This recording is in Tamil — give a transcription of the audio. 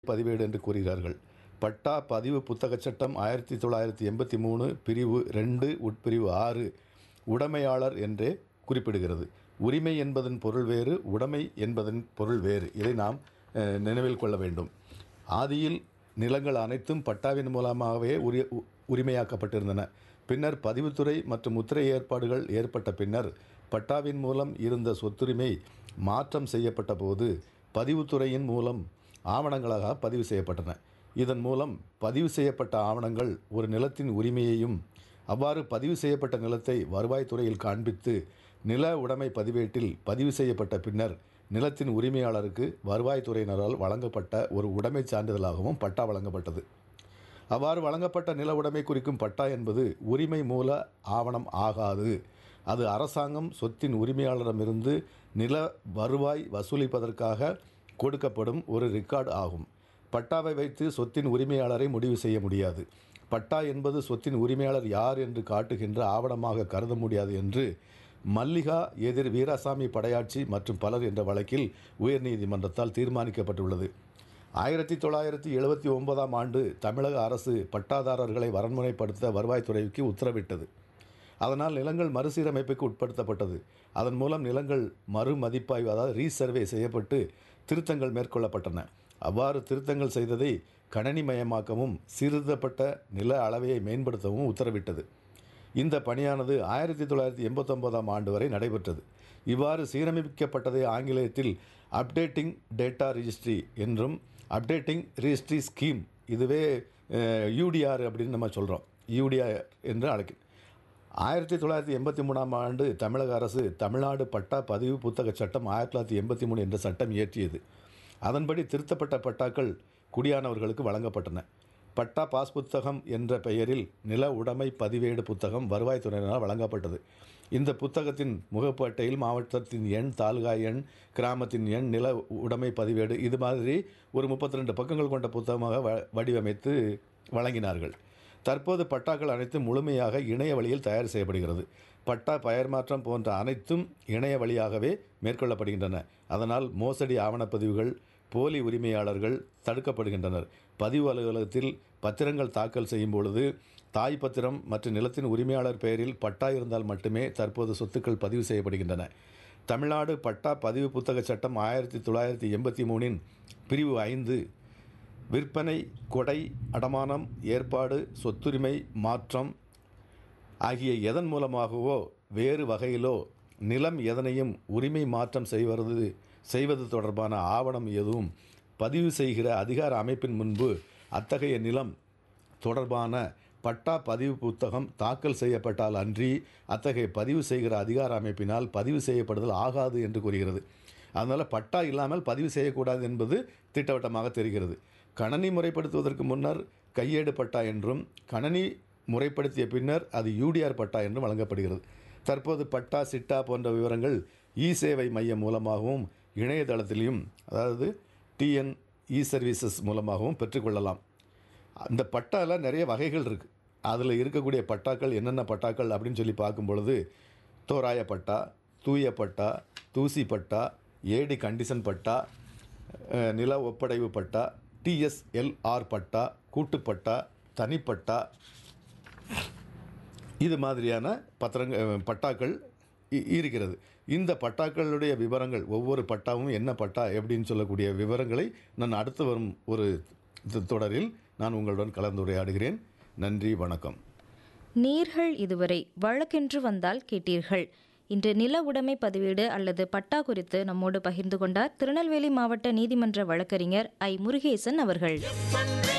பதிவேடு என்று கூறுகிறார்கள் பட்டா பதிவு புத்தகச் சட்டம் ஆயிரத்தி தொள்ளாயிரத்தி எண்பத்தி மூணு பிரிவு ரெண்டு உட்பிரிவு ஆறு உடைமையாளர் என்றே குறிப்பிடுகிறது உரிமை என்பதன் பொருள் வேறு உடைமை என்பதன் பொருள் வேறு இதை நாம் அஹ், நினைவில் கொள்ள வேண்டும் ஆதியில் நிலங்கள் அனைத்தும் பட்டாவின் மூலமாகவே உரி உ- உரிமையாக்கப்பட்டிருந்தன பின்னர் பதிவுத்துறை மற்றும் முத்திரை ஏற்பாடுகள் ஏற்பட்ட பின்னர் பட்டாவின் மூலம் இருந்த சொத்துரிமை மாற்றம் செய்யப்பட்ட போது பதிவுத்துறையின் மூலம் ஆவணங்களாக பதிவு செய்யப்பட்டன இதன் மூலம் பதிவு செய்யப்பட்ட ஆவணங்கள் ஒரு நிலத்தின் உரிமையையும் அவ்வாறு பதிவு செய்யப்பட்ட நிலத்தை வருவாய்த்துறையில் காண்பித்து நில உடைமை பதிவேட்டில் பதிவு செய்யப்பட்ட பின்னர் நிலத்தின் உரிமையாளருக்கு வருவாய்த்துறையினரால் வழங்கப்பட்ட ஒரு உடைமைச் சான்றிதழாகவும் பட்டா வழங்கப்பட்டது அவ்வாறு வழங்கப்பட்ட நில உடைமை குறிக்கும் பட்டா என்பது உரிமை மூல ஆவணம் ஆகாது அது அரசாங்கம் சொத்தின் உரிமையாளரிடமிருந்து நில வருவாய் வசூலிப்பதற்காக கொடுக்கப்படும் ஒரு ரெக்கார்டு ஆகும் பட்டாவை வைத்து சொத்தின் உரிமையாளரை முடிவு செய்ய முடியாது பட்டா என்பது சொத்தின் உரிமையாளர் யார் என்று காட்டுகின்ற ஆவணமாக கருத முடியாது என்று மல்லிகா எதிர் வீராசாமி படையாட்சி மற்றும் பலர் என்ற வழக்கில் உயர்நீதிமன்றத்தால் தீர்மானிக்கப்பட்டுள்ளது ஆயிரத்தி தொள்ளாயிரத்தி எழுபத்தி ஒன்பதாம் ஆண்டு தமிழக அரசு பட்டாதாரர்களை வரன்முறைப்படுத்த வருவாய்த்துறைக்கு உத்தரவிட்டது அதனால் நிலங்கள் மறுசீரமைப்புக்கு உட்படுத்தப்பட்டது அதன் மூலம் நிலங்கள் மறுமதிப்பாய்வு அதாவது ரீசர்வே செய்யப்பட்டு திருத்தங்கள் மேற்கொள்ளப்பட்டன அவ்வாறு திருத்தங்கள் செய்ததை கணனிமயமாக்கவும் சீர்திருத்தப்பட்ட நில அளவையை மேம்படுத்தவும் உத்தரவிட்டது இந்த பணியானது ஆயிரத்தி தொள்ளாயிரத்தி எண்பத்தொம்போதாம் ஆண்டு வரை நடைபெற்றது இவ்வாறு சீரமைக்கப்பட்டதை ஆங்கிலத்தில் அப்டேட்டிங் டேட்டா ரிஜிஸ்ட்ரி என்றும் அப்டேட்டிங் ரிஜிஸ்ட்ரி ஸ்கீம் இதுவே யூடிஆர் அப்படின்னு நம்ம சொல்கிறோம் யூடிஆர் என்று அழைக்கும் ஆயிரத்தி தொள்ளாயிரத்தி எண்பத்தி மூணாம் ஆண்டு தமிழக அரசு தமிழ்நாடு பட்டா பதிவு புத்தக சட்டம் ஆயிரத்தி தொள்ளாயிரத்தி எண்பத்தி மூணு என்ற சட்டம் இயற்றியது அதன்படி திருத்தப்பட்ட பட்டாக்கள் குடியானவர்களுக்கு வழங்கப்பட்டன பட்டா பாஸ் புத்தகம் என்ற பெயரில் நில உடைமை பதிவேடு புத்தகம் வருவாய்த்துறையினரால் வழங்கப்பட்டது இந்த புத்தகத்தின் முகப்பட்டையில் மாவட்டத்தின் எண் தாலுகா எண் கிராமத்தின் எண் நில உடைமை பதிவேடு இது மாதிரி ஒரு 32 பக்கங்கள் கொண்ட புத்தகமாக வ வடிவமைத்து வழங்கினார்கள் தற்போது பட்டாக்கள் அனைத்தும் முழுமையாக இணைய வழியில் தயார் செய்யப்படுகிறது பட்டா பெயர் மாற்றம் போன்ற அனைத்தும் இணைய வழியாகவே மேற்கொள்ளப்படுகின்றன அதனால் மோசடி ஆவணப்பதிவுகள் போலி உரிமையாளர்கள் தடுக்கப்படுகின்றனர் பதிவு அலுவலகத்தில் பத்திரங்கள் தாக்கல் செய்யும் பொழுது தாய் பத்திரம் மற்றும் நிலத்தின் உரிமையாளர் பெயரில் பட்டா இருந்தால் மட்டுமே தற்போது சொத்துக்கள் பதிவு செய்யப்படுகின்றன தமிழ்நாடு பட்டா பதிவு புத்தக சட்டம் ஆயிரத்தி தொள்ளாயிரத்தி எண்பத்தி மூணின் பிரிவு ஐந்து விற்பனை கொடை அடமானம் ஏற்பாடு சொத்துரிமை மாற்றம் ஆகிய எதன் மூலமாகவோ வேறு வகையிலோ நிலம் எதனையும் உரிமை மாற்றம் செய்வது செய்வது தொடர்பான ஆவணம் எதுவும் பதிவு செய்கிற அதிகார அமைப்பின் முன்பு அத்தகைய நிலம் தொடர்பான பட்டா பதிவு புத்தகம் தாக்கல் செய்யப்பட்டால் அன்றி அத்தகைய பதிவு செய்கிற அதிகார அமைப்பினால் பதிவு செய்யப்படுதல் ஆகாது என்று கூறுகிறது அதனால் பட்டா இல்லாமல் பதிவு செய்யக்கூடாது என்பது திட்டவட்டமாக தெரிகிறது கணனி முறைப்படுத்துவதற்கு முன்னர் கையேடு பட்டா என்றும் கணனி முறைப்படுத்திய பின்னர் அது யூடிஆர் பட்டா என்றும் வழங்கப்படுகிறது தற்போது பட்டா சிட்டா போன்ற விவரங்கள் இ சேவை மையம் மூலமாகவும் இணையதளத்திலையும் அதாவது டிஎன் இ சர்வீசஸ் மூலமாகவும் பெற்றுக்கொள்ளலாம் அந்த பட்டாவில் நிறைய வகைகள் இருக்குது அதில் இருக்கக்கூடிய பட்டாக்கள் என்னென்ன பட்டாக்கள் அப்படின்னு சொல்லி பார்க்கும் பொழுது தோராய பட்டா தூய பட்டா தூசி பட்டா ஏடி கண்டிஷன் பட்டா அஹ், நில ஒப்படைவு பட்டா டிஎஸ்எல்ஆர் பட்டா கூட்டுப்பட்டா தனிப்பட்டா இது மாதிரியான பத்திரங்க அஹ், பட்டாக்கள் இ- இருக்கிறது இந்த பட்டாக்களுடைய விவரங்கள் ஒவ்வொரு பட்டாவும் என்ன பட்டா எப்படின்னு சொல்லக்கூடிய விவரங்களை நான் அடுத்து வரும் ஒரு த- தொடரில் நான் உங்களுடன் கலந்துரையாடுகிறேன் நன்றி வணக்கம் நீர்கள் இதுவரை வழக்கென்று வந்தால் கேட்டீர்கள் இன்று நில உடைமை பதிவேடு அல்லது பட்டா குறித்து நம்மோடு பகிர்ந்து கொண்டார் திருநெல்வேலி மாவட்ட நீதிமன்ற வழக்கறிஞர் ஐ முருகேசன் அவர்கள்